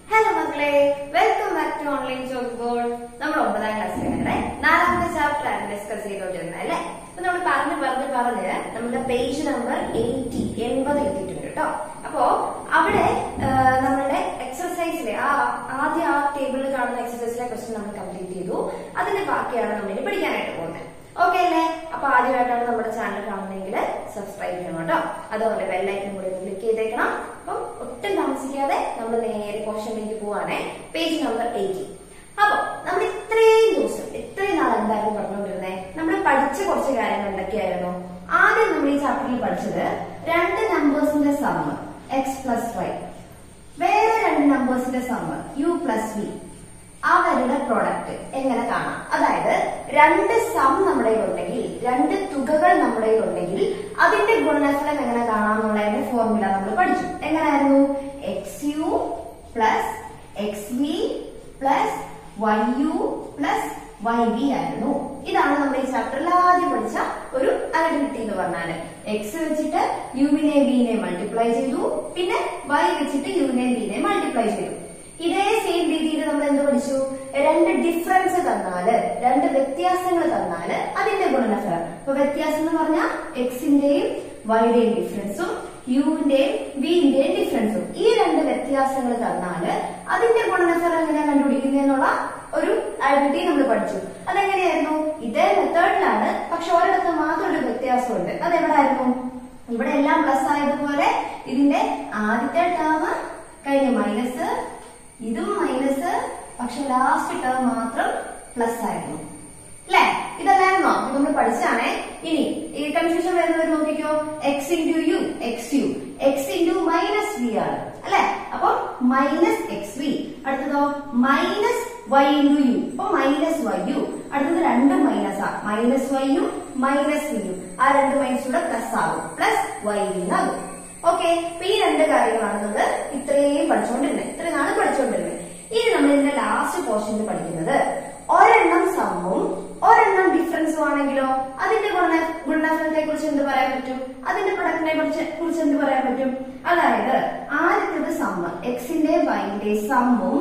Hello മക്കളെ welcome back to online chalk board നമ്മൾ ഒമ്പതാം ക്ലാസ്സിലാണ് നാലാമത്തെ ചാപ്റ്റർ ആണ് ഡിസ്കസ് ചെയ്തോണ്ടിരുന്നത് അല്ലേ അപ്പൊ നമ്മൾ പറഞ്ഞ് പറഞ്ഞ് പറഞ്ഞ് നമ്മുടെ പേജ് നമ്പർ എയ്റ്റി എൺപത് എത്തിയിട്ടുണ്ട് കേട്ടോ അപ്പോ അവിടെ ആ, നമ്മളുടെ എക്സർസൈസിലെ ആ ആദ്യ ആ ടേബിളിൽ കാണുന്ന എക്സർസൈസിലെ ക്വസ്റ്റ്യൻ നമ്മൾ കംപ്ലീറ്റ് ചെയ്തു അതിന്റെ ബാക്കിയാണ് നമ്മൾ ഇനി പഠിക്കാനായിട്ട് പോകുന്നത് ഓക്കെ അല്ലേ അപ്പൊ ആദ്യമായിട്ടാണ് നമ്മുടെ ചാനൽ കാണുന്നതെങ്കിൽ സബ്സ്ക്രൈബ് ചെയ്യണം കേട്ടോ അതുപോലെ ബെല്ലൈക്കൻ കൂടി ക്ലിക്ക് ചെയ്തേക്കണം അപ്പം ഒട്ടും താമസിക്കാതെ നമ്മൾ നേരെ പോർഷനിലേക്ക് പോവാണേ പേജ് നമ്പർ എയ്റ്റി അപ്പൊ നമ്മൾ ഇത്രയും ദിവസം ഇത്രയും നാൾ എന്തായിരുന്നു പറഞ്ഞുകൊണ്ടിരുന്നേ നമ്മൾ പഠിച്ച കുറച്ച് കാര്യങ്ങൾ എന്തൊക്കെയായിരുന്നു ആദ്യം നമ്മൾ ഈ ചാപ്റ്ററിൽ പഠിച്ചത് രണ്ട് നമ്പേഴ്സിന്റെ സമ്മ് എക്സ് പ്ലസ് വൈ വേറെ രണ്ട് നമ്പേഴ്സിന്റെ സമ്മ് യു പ്ലസ് വി അവരുടെ പ്രോഡക്റ്റ് എങ്ങനെ കാണാം അതായത് രണ്ട് സം നമ്മുടെ ഉണ്ടെങ്കിൽ രണ്ട് തുകകൾ നമ്മുടെ ഉണ്ടെങ്കിൽ അതിന്റെ ഗുണനഫലം എങ്ങനെ കാണാം എന്നുള്ളതിന്റെ ഫോർമുല നമ്മൾ പഠിച്ചു എങ്ങനെയായിരുന്നു X U plus X V plus Y U plus Y V ആയിരുന്നു ഇതാണ് നമ്മൾ ഈ ചാപ്റ്ററിൽ ആദ്യം പഠിച്ച ഒരു ഐഡന്റിറ്റി എന്ന് പറഞ്ഞാല് എക്സ് വെച്ചിട്ട് യുവിനെ വിനെ മൾട്ടിപ്ലൈ ചെയ്തു പിന്നെ വൈ വെച്ചിട്ട് യുവിനെ വിനെ മൾട്ടിപ്ലൈ ചെയ്തു ഇതേ സെയിം രീതിയിൽ നമ്മൾ എന്ത് പഠിച്ചു രണ്ട് ഡിഫറൻസ് തന്നാല് രണ്ട് വ്യത്യാസങ്ങൾ തന്നാല് അതിന്റെ ഗുണനഫലം ഇപ്പൊ വ്യത്യാസം എന്ന് പറഞ്ഞാൽ എക്സിന്റെയും വൈയുടെയും ഡിഫറൻസും യുവിന്റെയും വിന്റെയും ഡിഫറൻസും ഈ രണ്ട് വ്യത്യാസങ്ങൾ തന്നാല് അതിന്റെ ഗുണനഫലം എങ്ങനെയാ കണ്ടുപിടിക്കുന്നതെന്നുള്ള ഒരു ഐഡന്റിറ്റി നമ്മൾ പഠിച്ചു അതെങ്ങനെയായിരുന്നു ഇതേ മെത്തേഡിലാണ് പക്ഷെ ഒരിടത്ത് മാത്രം ഒരു വ്യത്യാസമുണ്ട് അതെവിടായിരുന്നു ഇവിടെ എല്ലാം പ്ലസ് ആയതുപോലെ ഇതിന്റെ ആദ്യത്തെ ടേം കഴിഞ്ഞ മൈനസ് ഇതും മൈനസ് പക്ഷെ ലാസ്റ്റ് ടേം മാത്രം പ്ലസ് ആയിരുന്നു അല്ലെ ഇതല്ലായിരുന്നോ ഇത് നമ്മൾ പഠിച്ചാണേ ഇനി ഈ കൺഫ്യൂഷൻ വരുന്നവർ നോക്കിക്കോ X into U X U X into minus V ആണ് അല്ലെ അപ്പൊ മൈനസ് എക്സ് വി അടുത്തതോ മൈനസ് വൈ ഇൻറ്റു യു അപ്പൊ മൈനസ് വൈ യു അടുത്തത് രണ്ടും മൈനസ് ആ minus Y U minus V U ആ രണ്ട് മൈനസ് കൂടെ പ്ലസ് ആകും പ്ലസ് വൈ വി ആകും ഓക്കെ അപ്പൊ ഈ രണ്ട് കാര്യങ്ങളാണ് നമ്മൾ ഇത്രയും പഠിച്ചുകൊണ്ടിരുന്നത് ഇത്രയും നാള് പഠിച്ചുകൊണ്ടിരുന്നത് ഇനി നമ്മൾ ഇതിന്റെ ലാസ്റ്റ് പോർഷനിൽ പഠിക്കുന്നത് ഒരെണ്ണം സമ്മും ഒരെണ്ണം ഡിഫറൻസും ആണെങ്കിലോ അതിന്റെ ഗുണ ഗുണനഫലത്തെ കുറിച്ച് എന്ത് പറയാൻ പറ്റും അതിന്റെ പ്രൊഡക്റ്റിനെ കുറിച്ച് കുറിച്ച് എന്ത് പറയാൻ പറ്റും അതായത് ആദ്യത്തേത് സമ്മ് എക്സിന്റെയും വൈന്റെയും സമ്മും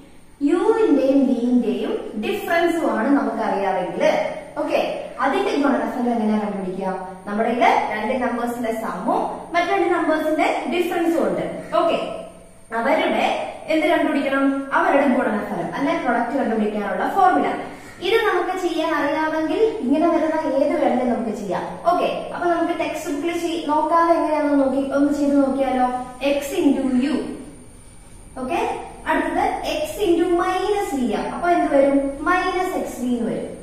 യുവിന്റെയും വിന്റെയും ഡിഫറൻസും ആണ് നമുക്ക് അറിയാമെങ്കിൽ ഓക്കെ അതിന്റെ ഗുണനഫലം എങ്ങനെയാ കണ്ടുപിടിക്കുക നമ്മുടെ കയ്യില് രണ്ട് നമ്പേഴ്സിന്റെ സമ്മും മറ്റു രണ്ട് നമ്പേഴ്സിന്റെ ഡിഫറൻസും ഉണ്ട് ഓക്കെ അവരുടെ എന്ത് കണ്ടുപിടിക്കണം അവരുടെ ഗുണനഫലം അല്ലെ പ്രൊഡക്റ്റ് കണ്ടുപിടിക്കാനുള്ള ഫോർമുല ഇത് നമുക്ക് ചെയ്യാൻ അറിയാമെങ്കിൽ ഇങ്ങനെ വരുന്ന ഏത് വേണമെങ്കിലും നമുക്ക് ചെയ്യാം ഓക്കെ അപ്പൊ നമുക്ക് ടെക്സ്റ്റ് ബുക്കിൽ നോക്കാതെ എങ്ങനെയാണെന്ന് നോക്കി ഒന്ന് ചെയ്ത് നോക്കിയാലോ എക്സ് ഇൻറ്റു യു ഓക്കെ അടുത്തത് എക്സ് ഇൻറ്റു മൈനസ് വി ആ അപ്പൊ എന്ത് വരും മൈനസ് എക്സ് വി എന്ന് വരും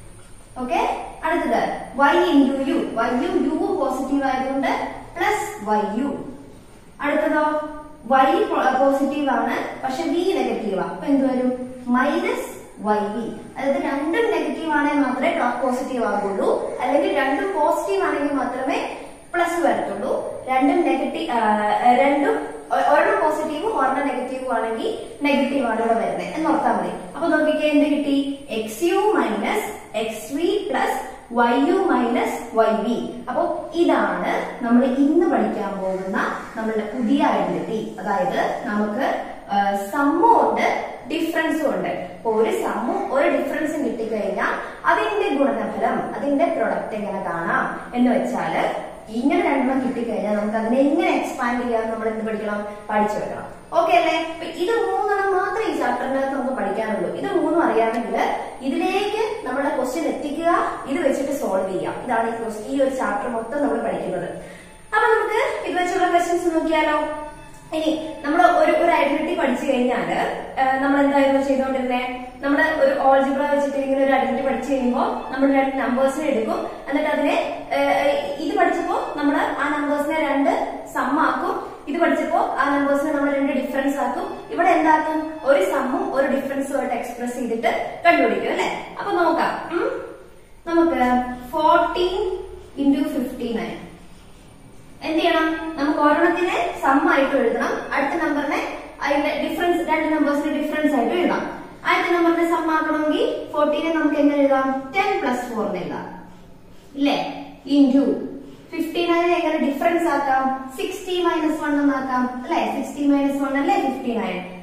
ഓക്കെ അടുത്തത് Y into U Y U U positive ആയതുകൊണ്ട് പ്ലസ് വൈ യു അടുത്തതോ വൈ പോസിറ്റീവ് ആണ് പക്ഷെ വി നെഗറ്റീവ് അപ്പൊ എന്ത് വരും മൈനസ് വൈ വി അതായത് രണ്ടും നെഗറ്റീവ് ആണെങ്കിൽ മാത്രമേ പോസിറ്റീവ് ആകുള്ളൂ അല്ലെങ്കിൽ രണ്ടും പോസിറ്റീവ് ആണെങ്കിൽ മാത്രമേ പ്ലസ് വരത്തുള്ളൂ രണ്ടും നെഗറ്റീവ് രണ്ടും ഒ- ഒരെണ്ണം പോസിറ്റീവും ഒരെണ്ണം നെഗറ്റീവും ആണെങ്കിൽ നെഗറ്റീവ് ആണ് ഇവിടെ വരുന്നത് എന്ന് ഓർത്താൽ മതി അപ്പൊ നോക്കിക്കേ എന്ത് കിട്ടി X U minus X V plus Y U minus Y V അപ്പൊ ഇതാണ് നമ്മൾ ഇന്ന് പഠിക്കാൻ പോകുന്ന നമ്മളുടെ പുതിയ ഐഡന്റിറ്റി അതായത് നമുക്ക് സമ്മും ഉണ്ട് ഡിഫറൻസും ഉണ്ട് അപ്പൊ ഒരു സമ്മും ഒരു ഡിഫറൻസും കിട്ടിക്കഴിഞ്ഞാൽ അതിന്റെ ഗുണനഫലം അതിന്റെ പ്രൊഡക്റ്റ് എങ്ങനെ കാണാം എന്ന് വെച്ചാല് ഇങ്ങനെ രണ്ടെണ്ണം കിട്ടിക്കഴിഞ്ഞാൽ നമുക്ക് അതിനെ എങ്ങനെ എക്സ്പാൻഡ് ചെയ്യാൻ നമ്മൾ എന്ത് പഠിക്കണം പഠിച്ചു വെക്കണം ഓക്കെ അല്ലേ അപ്പൊ ഇത് മൂന്നെണ്ണം മാത്രമേ ഈ ചാപ്റ്ററിനകത്ത് നമുക്ക് പഠിക്കാനുള്ളൂ ഇത് മൂന്നും അറിയാമെങ്കിൽ ഇതിലേക്ക് നമ്മുടെ ക്വസ്റ്റ്യൻ എത്തിക്കുക ഇത് വെച്ചിട്ട് സോൾവ് ചെയ്യാം ഇതാണ് ഈ ക്വസ്റ്റ്യൻ ഈ ഒരു ചാപ്റ്റർ മൊത്തം നമ്മൾ പഠിക്കുന്നത് അപ്പൊ നമുക്ക് ഇത് വെച്ചുള്ള ക്വസ്റ്റ്യൻസ് നോക്കിയാലോ ഇനി നമ്മൾ ഒരു ഒരു ഐഡന്റിറ്റി പഠിച്ചു കഴിഞ്ഞാല് നമ്മൾ എന്തായിരുന്നു ചെയ്തുകൊണ്ടിരുന്നേ നമ്മൾ ഒരു ഓൾജിബ്ര വെച്ചിട്ട് ഇങ്ങനെ ഒരു ഐഡന്റിറ്റി പഠിച്ചു കഴിയുമ്പോൾ നമ്മൾ രണ്ട് നമ്പേഴ്സിനെ എടുക്കും എന്നിട്ട് അതിനെ ഏഹ്, ഇത് പഠിച്ചപ്പോ നമ്മൾ ആ നമ്പേഴ്സിനെ രണ്ട് സമ്മാക്കും ഇത് പഠിച്ചപ്പോ ആ നമ്പേഴ്സിനെ നമ്മൾ രണ്ട് ഡിഫറൻസ് ആക്കും ഇവിടെ എന്താക്കും ഒരു സമ്മും ഒരു ഡിഫറൻസും ആയിട്ട് എക്സ്പ്രസ് ചെയ്തിട്ട് കണ്ടുപിടിക്കും അല്ലെ അപ്പൊ നോക്കാം ഉം. നമുക്ക് ഫോർട്ടീൻ ഇൻറ്റു ഫിഫ്റ്റി നയൻ എന്ത് ചെയ്യണം നമുക്ക് ഒരെണ്ണത്തിനെ സം ആയിട്ട് എഴുതണം അടുത്ത നമ്പറിനെ അതിന്റെ ഡിഫറൻസ് രണ്ട് നമ്പേഴ്സിന്റെ ഡിഫറൻസ് ആയിട്ട് എഴുതാം ആദ്യത്തെ നമ്പറിനെ സം ആക്കണമെങ്കിൽ ഫോർട്ടീനെ നമുക്ക് എങ്ങനെ എഴുതാം ടെൻ പ്ലസ് ഫോർ എന്ന് എഴുതാം ഇല്ലേ ഇൻറ്റു ഫിഫ്റ്റി നയൻ എങ്ങനെ ഡിഫറൻസ് ആക്കാം സിക്സ്റ്റി മൈനസ് വൺ എന്നാക്കാം അല്ലെ സിക്സ്റ്റി മൈനസ് വൺ അല്ലേ ഫിഫ്റ്റി നയൻ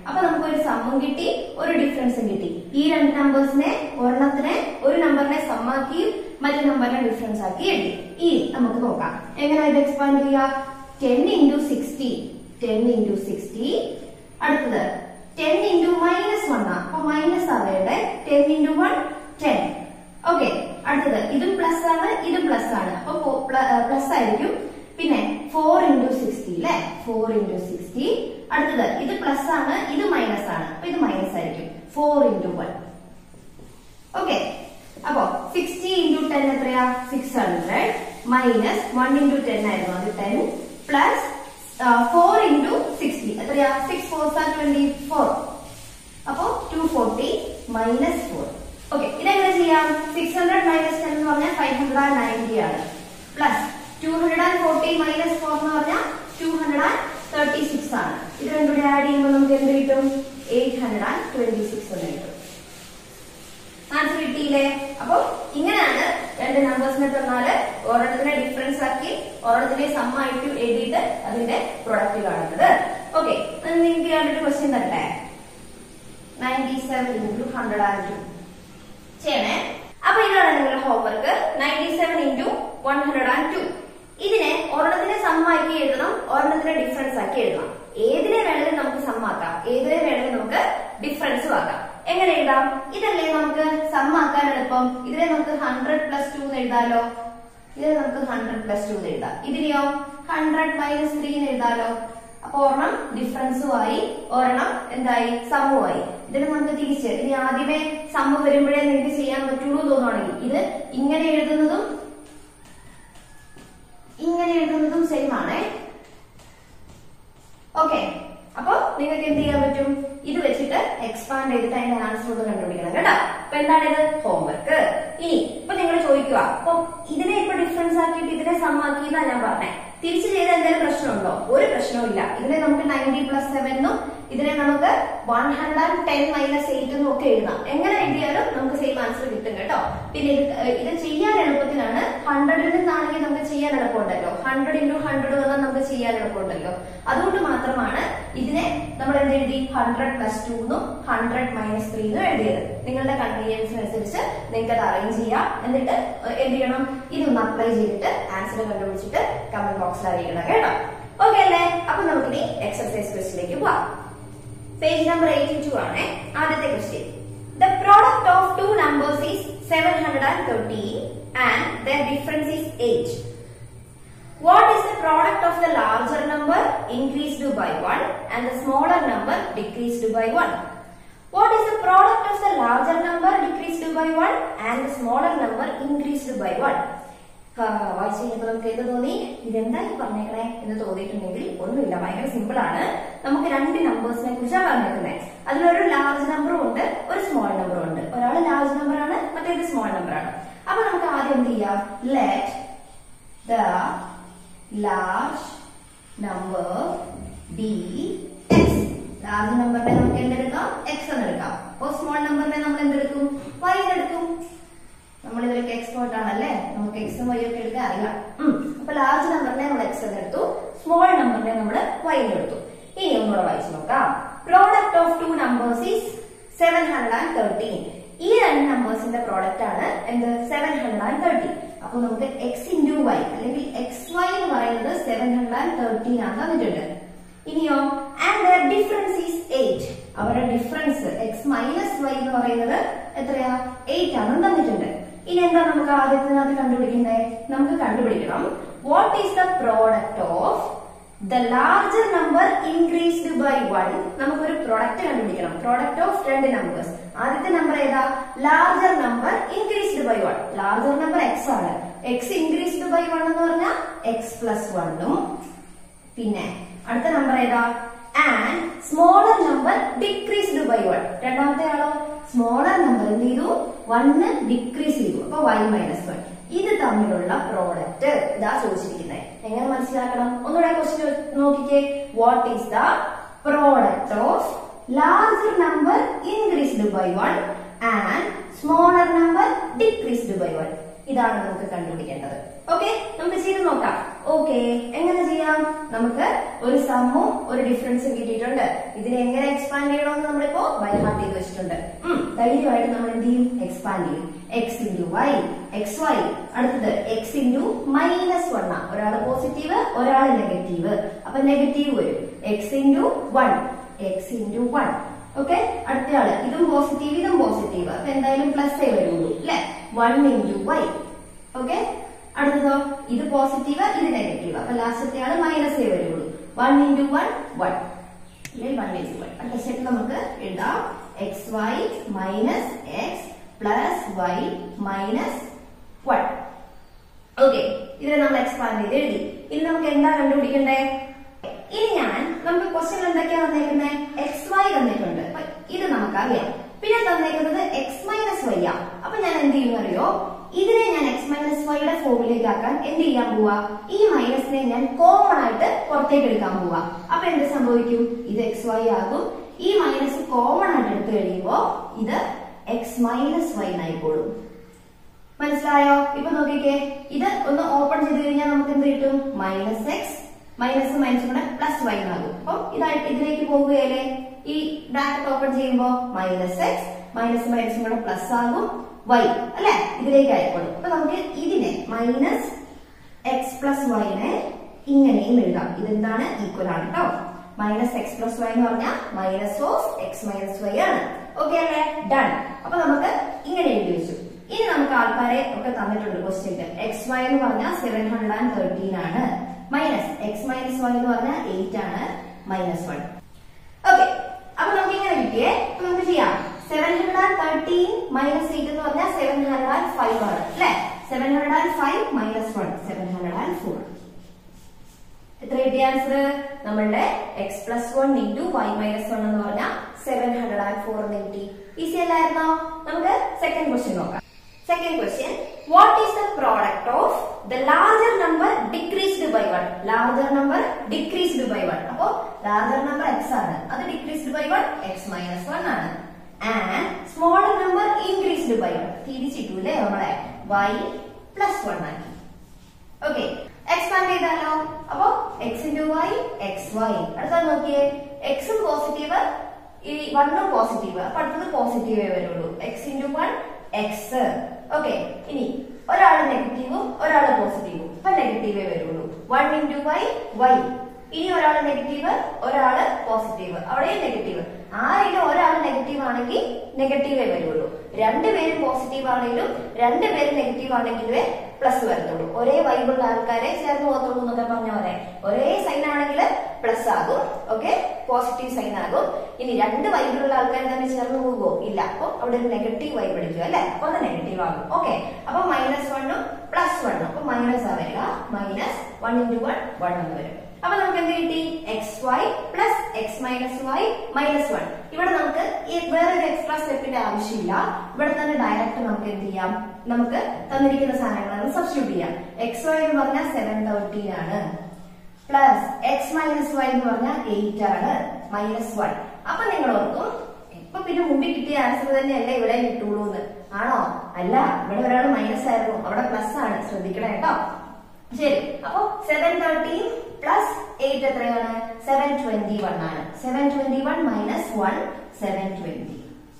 അപ്പൊ നമുക്ക് ഒരു സമ്മും കിട്ടി ഒരു ഡിഫറൻസും കിട്ടി ഈ രണ്ട് നമ്പേഴ്സിനെ ഒരെണ്ണത്തിനെ ഒരു നമ്പറിനെ സമ്മാക്കി മറ്റു നമ്പറിനെ ഡിഫറൻസ് ആക്കി എഴുതി ഇനി നമുക്ക് നോക്കാം എങ്ങനെ ഇത് എക്സ്പാൻഡ് ചെയ്യുക ten into sixty ten into sixty അടുത്തത് ടെൻ ഇൻറ്റു മൈനസ് വൺ ആ അപ്പൊ മൈനസ് ആവേണ്ട ten into one ten okay അടുത്തത് ഇതും പ്ലസ് ആണ് ഇതും പ്ലസ് ആണ് അപ്പൊ പ്ലസ് ആയിരിക്കും പിന്നെ ഫോർ ഇൻറ്റു സിക്സ്റ്റി അല്ലെ ഫോർ ഇൻറ്റു സിക്സ്റ്റി അടുത്തത് ഇത് പ്ലസ് ആണ് ഇത് മൈനസ് ആണ് അപ്പൊ ഇത് മൈനസ് ആയിരിക്കും ഫോർ ഇൻറ്റു വൺ ഓക്കെ അപ്പോ സിക്സ്റ്റി ഇൻറ്റു ടെൻ എത്രയാ six hundred minus one into ten ആയിരുന്നു അത് ten plus four into sixty എത്രയാ six four sir twenty four അപ്പോ two forty minus four okay ഇതെങ്ങനെ ചെയ്യാം സിക്സ് ഹൺഡ്രഡ് മൈനസ് ടെൻ എന്ന് പറഞ്ഞാൽ ഫൈവ് ഹൺഡ്രഡ് ആൻഡ് നയൻറ്റി ആണ് plus two hundred and forty minus four എന്ന് പറഞ്ഞാൽ two hundred and thirty six ആണ് ഇത് രണ്ടും കൂടെ ആഡ് ചെയ്യുമ്പോൾ നമുക്ക് എന്ത് കിട്ടും eight hundred and twenty six എന്ന് കിട്ടും ആൻസർ കിട്ടിയില്ലേ അപ്പൊ ഇങ്ങനെയാണ് രണ്ട് നമ്പേഴ്സിനെ തന്നാല് ഒരെണ്ണത്തിനെ ഡിഫറൻസ് ആക്കി ഒരെണ്ണത്തിനെ സമ്മായിട്ട് എഴുതിയിട്ട് അതിന്റെ പ്രൊഡക്റ്റ് കാണുന്നത് ഓക്കെ നിങ്ങൾക്ക് ഞാനൊരു ക്വസ്റ്റ്യൻ തരട്ടെ ninety seven into hundred and two ചെയ്യണേ അപ്പൊ ഇതാണ് നിങ്ങളുടെ homework ninety seven into one hundred and two ഇതിനെ ഒരെണ്ണത്തിനെ സമ്മാക്കി എഴുതണം ഒരെണ്ണത്തിനെ ഡിഫറൻസ് ആക്കി എഴുതണം ഏതിനെ വേണമെങ്കിലും നമുക്ക് സമ്മാക്കാം ഏതിനെ വേണമെങ്കിലും നമുക്ക് ഡിഫറൻസ് ആക്കാം എങ്ങനെ എഴുതാം ഇതല്ലേ നമുക്ക് സമ്മാക്കാൻ എളുപ്പം ഇതിനെ നമുക്ക് ഹൺഡ്രഡ് പ്ലസ് ടു എന്ന് എഴുതാലോ ഇതിനെ നമുക്ക് ഹൺഡ്രഡ് പ്ലസ് ടു എന്ന് എഴുതാം ഇതിനെയോ ഹൺഡ്രഡ് മൈനസ് ത്രീ എന്ന് എഴുതാലോ അപ്പൊ ഒരെണ്ണം ഡിഫറൻസുമായി ഒരെണ്ണം എന്തായി സമ്മുമായി ഇതിന് നമുക്ക് തിരിച്ച് ഇനി ആദ്യമേ സമ്മ് വരുമ്പോഴേ നിങ്ങൾക്ക് ചെയ്യാൻ പറ്റുള്ളൂ തോന്നുവാണെങ്കിൽ ഇത് ഇങ്ങനെ എഴുതുന്നതും ഇങ്ങനെ എഴുതുന്നതും സെയിം ആണേ ഓക്കെ അപ്പൊ നിങ്ങൾക്ക് എന്ത് ചെയ്യാൻ പറ്റും ഇത് വെച്ചിട്ട് എക്സ്പാൻഡ് ചെയ്തിട്ട് അതിന്റെ ആൻസർ ഒന്ന് കണ്ടുപിടിക്കണം കേട്ടോ അപ്പൊ എന്താണ് ഇത് ഹോംവർക്ക് ഇനി ഇപ്പൊ നിങ്ങൾ ചോദിക്കുക അപ്പൊ ഇതിനെ ഇപ്പൊ ഡിഫറൻസ് ആക്കിയിട്ട് ഇതിനെ സമ്മാക്കി എന്നാ ഞാൻ പറഞ്ഞേ തിരിച്ചു ചെയ്ത എന്തെങ്കിലും പ്രശ്നമുണ്ടോ ഒരു പ്രശ്നവും ഇല്ല ഇതിനെ നമുക്ക് നയൻറ്റി പ്ലസ് സെവൻ എന്നും ഇതിനെ നമുക്ക് one hundred ten minus eight എന്നും ഒക്കെ എഴുതാം എങ്ങനെ എഴുതിയാലും നമുക്ക് സെയിം ആൻസർ കിട്ടും കേട്ടോ പിന്നെ ഇത് ഏഹ് ഇത് ചെയ്യാൻ എളുപ്പത്തിനാണ് ഹൺഡ്രഡിൽ നിന്നാണെങ്കിൽ നമുക്ക് ചെയ്യാൻ എളുപ്പമുണ്ടല്ലോ ഹൺഡ്രഡ് ഇൻറ്റു ഹൺഡ്രഡ് വന്നാൽ നമുക്ക് ചെയ്യാൻ എളുപ്പമുണ്ടല്ലോ അതുകൊണ്ട് മാത്രമാണ് ഇതിനെ നമ്മൾ എന്ത് എഴുതി ഹൺഡ്രഡ് പ്ലസ് ടു എന്നും ഹൺഡ്രഡ് മൈനസ് ത്രീ എന്നും എഴുതിയത് നിങ്ങളുടെ കൺവീനിയൻസിനനുസരിച്ച് നിങ്ങൾക്ക് അത് അറേഞ്ച് ചെയ്യാം എന്നിട്ട് ഏഹ് എന്ത് ചെയ്യണം ഇതൊന്ന് അപ്ലൈ ചെയ്തിട്ട് ആൻസർ കണ്ടുപിടിച്ചിട്ട് കമന്റ് ബോക്സിൽ അറിയിക്കണം കേട്ടോ ഓക്കെ അല്ലേ അപ്പൊ നമുക്കിനി എക്സർസൈസ് ക്വസ്റ്റിലേക്ക് പോവാം പേജ് നമ്പർ എയ്റ്റി ടു ആണ് ആദ്യത്തെ question the product of two numbers is seven hundred and thirteen and the difference is eight What is the product of the larger number increased by 1 and the smaller number decreased by 1? What is the product of the larger number decreased by 1 and the smaller number increased by 1? ആ, വായിച്ച് കഴിഞ്ഞപ്പോൾ നമുക്ക് എന്ത് തോന്നി ഇതെന്താ ഈ പറഞ്ഞേക്കണേ എന്ന് തോന്നിയിട്ടുണ്ടെങ്കിൽ ഒന്നുമില്ല ഭയങ്കര സിമ്പിൾ ആണ് നമുക്ക് രണ്ട് നമ്പേഴ്സിനെ കുറിച്ചാണ് പറഞ്ഞേക്കുന്നത് അതിലൊരു ലാർജ് നമ്പറും ഉണ്ട് ഒരു സ്മോൾ നമ്പറും ഉണ്ട് ഒരാൾ ലാർജ് നമ്പർ ആണ് മറ്റേത് സ്മോൾ നമ്പർ ആണ് അപ്പൊ നമുക്ക് ആദ്യം എന്ത് ചെയ്യാം let the large number be x large നമ്പറിനെ നമുക്ക് എന്തെടുക്കാം എക്സ് എന്ന് എടുക്കാം അപ്പോ സ്മോൾ നമ്പറിനെ നമ്മൾ എന്തെടുക്കും y എടുക്കും നമ്മൾ ഇതിലൊക്കെ എക്സ്പേർട്ട് ആണല്ലേ നമുക്ക് എക്സും വൈ ഒക്കെ എടുക്കാൻ അറിയാം ഉം. അപ്പൊ ലാർജ് നമ്പറിനെ നമ്മൾ എക്സ് എന്ന് എടുത്തു സ്മോൾ നമ്പറിനെ നമ്മൾ വൈ എന്ന് എടുത്തു ഇനി ഒന്നുകൂടെ വായിച്ചു നോക്കാം product of two numbers is seven hundred and thirteen ഈ രണ്ട് നമ്പേഴ്സിന്റെ പ്രോഡക്റ്റ് ആണ് എന്ത് സെവൻ ഹൺഡ്രഡ് ആൻഡ് തേർട്ടി അപ്പൊ നമുക്ക് എക്സ് ഇൻറ്റു വൈ അല്ലെങ്കിൽ എക്സ് വൈ എന്ന് പറയുന്നത് സെവൻ ഹൺഡ്രഡ് ആൻഡ് തേർട്ടീൻ ആണ് തന്നിട്ടുണ്ട് ഇനിയോ and their difference is eight അവരുടെ ഡിഫറൻസ് എക്സ് മൈനസ് വൈ എന്ന് പറയുന്നത് എത്രയാ എയ്റ്റ് ആണെന്ന് തന്നിട്ടുണ്ട് ഇനി എന്താ നമുക്ക് ആദ്യത്തിനകത്ത് കണ്ടുപിടിക്കുന്നത് നമുക്ക് കണ്ടുപിടിക്കണം what is the product of the larger number increased by one നമുക്കൊരു പ്രൊഡക്റ്റ് കണ്ടുപിടിക്കണം പ്രോഡക്റ്റ് ഓഫ് രണ്ട് നമ്പേഴ്സ് ആദ്യത്തെ നമ്പർ ഏതാ larger number increased by one larger number x ആണ് എക്സ് ഇൻക്രീസ്ഡ് ബൈ വൺ എന്ന് പറഞ്ഞാൽ എക്സ് പ്ലസ് വണ്ണും പിന്നെ അടുത്ത നമ്പർ ഏതാ and smaller number decreased by one രണ്ടാമത്തെ ആളോ സ്മോളർ നമ്പർ എന്ത് ചെയ്തു വണ്ണ് ഡിക്രീസ് ചെയ്തു അപ്പൊ വൈ മൈനസ് വൺ ഇത് തമ്മിലുള്ള പ്രോഡക്റ്റ് ഇതാ ചോദിച്ചിരിക്കുന്നത് എങ്ങനെ മനസ്സിലാക്കണം ഒന്നുകൂടെ ക്വസ്റ്റ്യൻ നോക്കിക്കേ what is the product of larger number increased by one and smaller number decreased by one ഇതാണ് നമുക്ക് കണ്ടുപിടിക്കേണ്ടത് ഓക്കെ നമുക്ക് ചെയ്ത് നോക്കാം ഓക്കെ എങ്ങനെ ചെയ്യാം നമുക്ക് ഒരു സമ്മും ഒരു ഡിഫറൻസും കിട്ടിയിട്ടുണ്ട് ഇതിനെ എങ്ങനെ എക്സ്പാൻഡ് ചെയ്യണമെന്ന് നമ്മളിപ്പോ ബൈ ഹാർട്ട് ചെയ്ത് വെച്ചിട്ടുണ്ട് ഉം, ധൈര്യമായിട്ട് നമ്മൾ എന്ത് ചെയ്യും എക്സ്പാൻഡ് ചെയ്യും x into y x y അടുത്തത് എക്സ് ഇൻറ്റു മൈനസ് വൺ ആ ഒരാള് പോസിറ്റീവ് ഒരാള് നെഗറ്റീവ് അപ്പൊ നെഗറ്റീവ് വരും x into one x into one okay അടുത്തയാള് ഇതും പോസിറ്റീവ് ഇതും പോസിറ്റീവ് അപ്പൊ എന്തായാലും പ്ലസ് എ വരുള്ളൂ അല്ലെ വൺ ഇൻറ്റു വൈ ഓക്കെ അടുത്തതോ ഇത് പോസിറ്റീവ് ഇത് നെഗറ്റീവ് അപ്പൊ ലാസ്റ്റത്തെ ആള് മൈനസ് എ വരുള്ളൂ വൺ ഇൻറ്റു വൺ വൺ അല്ലെങ്കിൽ വൺ ഇൻറ്റു വൺ അടുത്ത സ്റ്റെപ്പ് നമുക്ക് എഴുതാം x y minus x plus y minus one okay ഇതിനെ നമ്മൾ എക്സ്പാൻഡ് ചെയ്ത് എഴുതി ഇനി നമുക്ക് എന്താ കണ്ടുപിടിക്കണ്ടേ ഇനി ഞാൻ നമുക്ക് ക്വസ്റ്റ്യൻ എന്തൊക്കെയാ തന്നേക്കുന്നത് എക്സ് വൈ തന്നിട്ടുണ്ട് അപ്പൊ ഇത് നമുക്കറിയാം പിന്നെ തന്നേക്കുന്നത് എക്സ് മൈനസ് വൈ ആ അപ്പൊ ഞാൻ എന്ത് ചെയ്യുന്നു അറിയോ ഇതിനെ ഞാൻ എക്സ് മൈനസ് വൈയുടെ ഫോമിലേക്ക് ആക്കാൻ എന്ത് ചെയ്യാൻ പോവാ ഈ മൈനസിനെ ഞാൻ കോമൺ ആയിട്ട് പുറത്തേക്ക് എടുക്കാൻ പോവാ അപ്പൊ എന്ത് സംഭവിക്കും ഇത് എക്സ് വൈ ആകും ഈ മൈനസ് കോമൺ ആയിട്ട് എടുത്തു കഴിയുമ്പോ ഇത് എക്സ് മൈനസ് വൈ എന്നായിക്കോളും മനസ്സിലായോ ഇപ്പൊ നോക്കിക്കേ ഇത് ഒന്ന് ഓപ്പൺ ചെയ്ത് കഴിഞ്ഞാൽ നമുക്ക് എന്ത് കിട്ടും മൈനസ് എക്സ് മൈനസ് മൈനസ് കൂടെ പ്ലസ് വൈ ആകും അപ്പൊ ഇതായിട്ട് ഇതിലേക്ക് പോവുകയല്ലേ ഈ ബ്രാക്കറ്റ് ഓപ്പൺ ചെയ്യുമ്പോ മൈനസ് എക്സ് മൈനസ് മൈനസും കൂടെ പ്ലസ് ആകും വൈ അല്ലെ ഇതിലേക്ക് ആയിക്കോളും അപ്പൊ നമുക്ക് ഇതിനെ മൈനസ് എക്സ് പ്ലസ് വൈനെ ഇങ്ങനെയും എഴുതാം ഇതെന്താണ് ഈക്വൽ ആണ് കേട്ടോ മൈനസ് എക്സ് പ്ലസ് വൈ എന്ന് പറഞ്ഞാൽ minus of x minus y ആണ് ഓക്കെ അല്ലേ ഡൺ അപ്പൊ നമുക്ക് ഇങ്ങനെ എഴുതി വെച്ചു ഇനി നമുക്ക് ആൾക്കാരെ ഒക്കെ തന്നിട്ടുണ്ട് ക്വസ്റ്റ്യൻ എക്സ് വൈ എന്ന് പറഞ്ഞാൽ സെവൻ ഹൺഡ്രഡ് ആൻഡ് തേർട്ടീൻ ആണ് മൈനസ് എക്സ് മൈനസ് വൈ എന്ന് പറഞ്ഞാൽ എയ്റ്റ് ആണ് മൈനസ് വൺ ഓക്കെ അപ്പൊ നമുക്ക് ഇങ്ങനെ കിട്ടിയേ അപ്പൊ നമുക്ക് ചെയ്യാം seven hundred and thirteen minus eight എന്ന് പറഞ്ഞാൽ സെവൻ ഹൺഡ്രഡ് ആൻഡ് ഫൈവ് ആണ് അല്ലെ seven hundred and five minus one seven hundred and four എത്ര കിട്ടിയ ആൻസർ നമ്മളുടെ x plus one into y minus one എന്ന് പറഞ്ഞാൽ സെവൻ ഹൺഡ്രഡ് ആൻഡ് ഫോർ എന്ന് കിട്ടി ഈസി അല്ലായിരുന്നോ നമുക്ക് സെക്കൻഡ് ക്വസ്റ്റ്യൻ നോക്കാം second question what is the product of the larger number decreased by one larger number decreased by one അപ്പോ larger number x ആണ് അത് decreased by one x minus one ആണ് and smaller number increased by one തിരിച്ചിട്ടു അല്ലേ നമ്മളെ y plus one ആക്കി okay expand ചെയ്താലോ അപ്പോ x into y x y അടുത്ത നോക്കിയേ എക്സും പോസിറ്റീവ് ഈ വണ്ണും പോസിറ്റീവ് അപ്പൊ അടുത്തത് പോസിറ്റീവേ വരുള്ളൂ x into one x okay ഇനി ഒരാള് നെഗറ്റീവും ഒരാള് പോസിറ്റീവും അപ്പൊ നെഗറ്റീവേ വരുള്ളൂ വൺ ഇൻറ്റു വൈ വൈ ഇനി ഒരാള് നെഗറ്റീവ് ഒരാള് പോസിറ്റീവ് അവിടെയും നെഗറ്റീവ് ആരെങ്കിലും ഒരാൾ നെഗറ്റീവ് ആണെങ്കിൽ നെഗറ്റീവേ വരുള്ളൂ രണ്ടുപേരും പോസിറ്റീവ് ആണെങ്കിലും രണ്ടുപേരും നെഗറ്റീവ് ആണെങ്കിലേ പ്ലസ് വരത്തുള്ളൂ ഒരേ വൈബിളുള്ള ആൾക്കാരെ ചേർന്ന് പോകത്തുള്ളൂ എന്നൊക്കെ പറഞ്ഞ പോലെ ഒരേ സൈൻ ആണെങ്കിൽ പ്ലസ് ആകും ഓക്കെ പോസിറ്റീവ് സൈൻ ആകും ഇനി രണ്ട് വൈബിളുള്ള ആൾക്കാർ തന്നെ ചേർന്ന് പോകുമോ ഇല്ല അപ്പൊ അവിടെ ഒരു നെഗറ്റീവ് വൈബ് അടിക്കും അല്ലെ അപ്പൊ അത് നെഗറ്റീവ് ആകും ഓക്കെ അപ്പൊ മൈനസ് വണ്ണും പ്ലസ് വണ്ണും അപ്പൊ മൈനസ് ആ വരിക minus one into one one എന്ന് വരും അപ്പൊ നമുക്ക് എന്ത് കിട്ടി x y plus x minus y minus one ഇവിടെ നമുക്ക് ഈ വേറൊരു എക്സ്ട്രാ സ്റ്റെപ്പിന്റെ ആവശ്യമില്ല ഇവിടെ തന്നെ ഡയറക്റ്റ് നമുക്ക് എന്ത് ചെയ്യാം നമുക്ക് തന്നിരിക്കുന്ന സാധനങ്ങൾ സബ്സ്റ്റിറ്റ്യൂട്ട് ചെയ്യാം എക്സ് വൈ എന്ന് പറഞ്ഞാൽ സെവൻ തേർട്ടീൻ ആണ് പ്ലസ് എക്സ് മൈനസ് വൈ എന്ന് പറഞ്ഞാൽ എയ്റ്റ് ആണ് മൈനസ് വൺ അപ്പൊ നിങ്ങൾ ഓർക്കും ഇപ്പൊ പിന്നെ മുമ്പിൽ കിട്ടിയ ആൻസർ തന്നെയല്ലേ ഇവിടെ കിട്ടുള്ളൂ എന്ന് ആണോ അല്ല ഇവിടെ ഒരാൾ മൈനസ് ആയിരുന്നു അവിടെ പ്ലസ് ആണ് ശ്രദ്ധിക്കണം കേട്ടോ ശരി അപ്പൊ സെവൻ തേർട്ടീൻ പ്ലസ് എയ്റ്റ് എത്രയാണ് സെവൻ ട്വന്റി വൺ ആണ് seven twenty one minus one seven twenty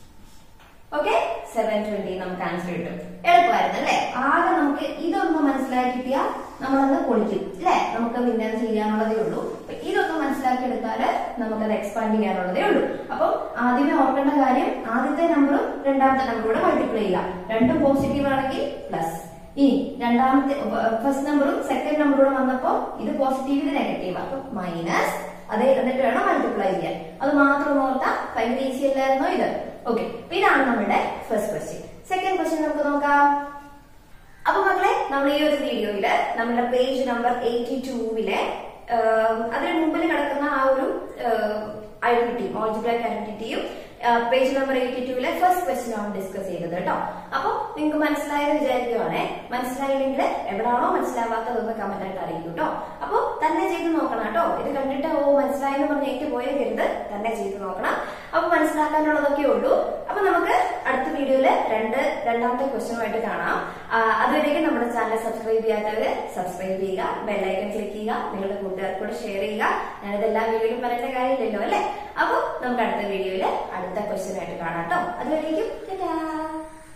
okay seven twenty നമുക്ക് ആൻസർ കിട്ടും എളുപ്പമായിരുന്നു അല്ലെ ആകെ നമുക്ക് ഇതൊന്ന് മനസ്സിലാക്കി കിട്ടിയാൽ നമ്മളത് പൊളിക്കും അല്ലെ നമുക്ക് പിന്നെ അത് ചെയ്യാനുള്ളതേ ഉള്ളൂ അപ്പൊ ഇതൊക്കെ മനസ്സിലാക്കി എടുത്താല് നമുക്കത് എക്സ്പാൻഡ് ചെയ്യാനുള്ളതേ ഉള്ളൂ അപ്പൊ ആദ്യമേ ഓർക്കേണ്ട കാര്യം ആദ്യത്തെ നമ്പറും രണ്ടാമത്തെ നമ്പറൂടെ മൾട്ടിപ്ലൈ ചെയ്യാം രണ്ടും പോസിറ്റീവ് ആണെങ്കിൽ പ്ലസ് ഇനി രണ്ടാമത്തെ ഫസ്റ്റ് നമ്പറും സെക്കൻഡ് നമ്പറൂടെ വന്നപ്പോ ഇത് പോസിറ്റീവ് ഇത് നെഗറ്റീവ് അപ്പൊ മൈനസ് അതേ എന്നിട്ട് വേണം മൾട്ടിപ്ലൈ ചെയ്യാൻ അത് മാത്രം ഓർത്താൽ ഭയങ്കര ഈസി അല്ലായിരുന്നോ ഇത് ഓക്കെ ഇതാണ് നമ്മുടെ ഫസ്റ്റ് ക്വസ്റ്റ്യൻ സെക്കൻഡ് ക്വസ്റ്റ്യൻ നമുക്ക് നോക്കാം അപ്പൊ മക്കളെ നമ്മൾ ഈ ഒരു വീഡിയോയില് നമ്മുടെ പേജ് നമ്പർ എയ്റ്റി ടൂവിലെ അതിന് മുമ്പിൽ കിടക്കുന്ന ആ ഒരു ഐഡന്റിറ്റിയും ഓൾജിബ്രാക് ഐഡന്റിറ്റിയും പേജ് നമ്പർ എയ്റ്റി ടൂവിലെ ഫസ്റ്റ് ക്വസ്റ്റ്യൻ ആണ് ഡിസ്കസ് ചെയ്തത് കേട്ടോ അപ്പൊ നിങ്ങൾക്ക് മനസ്സിലായെന്ന് വിചാരിക്കുവാണേ മനസ്സിലായില്ലെങ്കിൽ എവിടാണോ മനസ്സിലാവാത്തതൊന്ന് കമന്റ് ആയിട്ട് അറിയിക്കും കേട്ടോ അപ്പൊ തന്നെ ചെയ്ത് നോക്കണം കേട്ടോ ഇത് കണ്ടിട്ട് ഓ മനസ്സിലായെന്ന് പറഞ്ഞ് ഏറ്റു പോയരുത് തന്നെ ചെയ്ത് നോക്കണം അപ്പൊ മനസ്സിലാക്കാനുള്ളതൊക്കെ ഉള്ളൂ അപ്പൊ നമുക്ക് അടുത്ത വീഡിയോയില് രണ്ട് രണ്ടാമത്തെ ക്വസ്റ്റ്യനുമായിട്ട് കാണാം ആ, അതുവരേക്കും നമ്മുടെ ചാനൽ സബ്സ്ക്രൈബ് ചെയ്യാത്തവര് സബ്സ്ക്രൈബ് ചെയ്യുക ബെല്ലൈക്കൺ ക്ലിക്ക് ചെയ്യുക നിങ്ങളുടെ കൂട്ടുകാർക്ക് കൂടെ ഷെയർ ചെയ്യുക ഞാനിത് എല്ലാ വീഡിയോയിലും പറയേണ്ട കാര്യമില്ലല്ലോ അല്ലേ അപ്പൊ നമുക്ക് അടുത്ത വീഡിയോയില് അടുത്ത ക്വസ്റ്റ്യനായിട്ട് കാണാം കേട്ടോ അതുവരേക്കും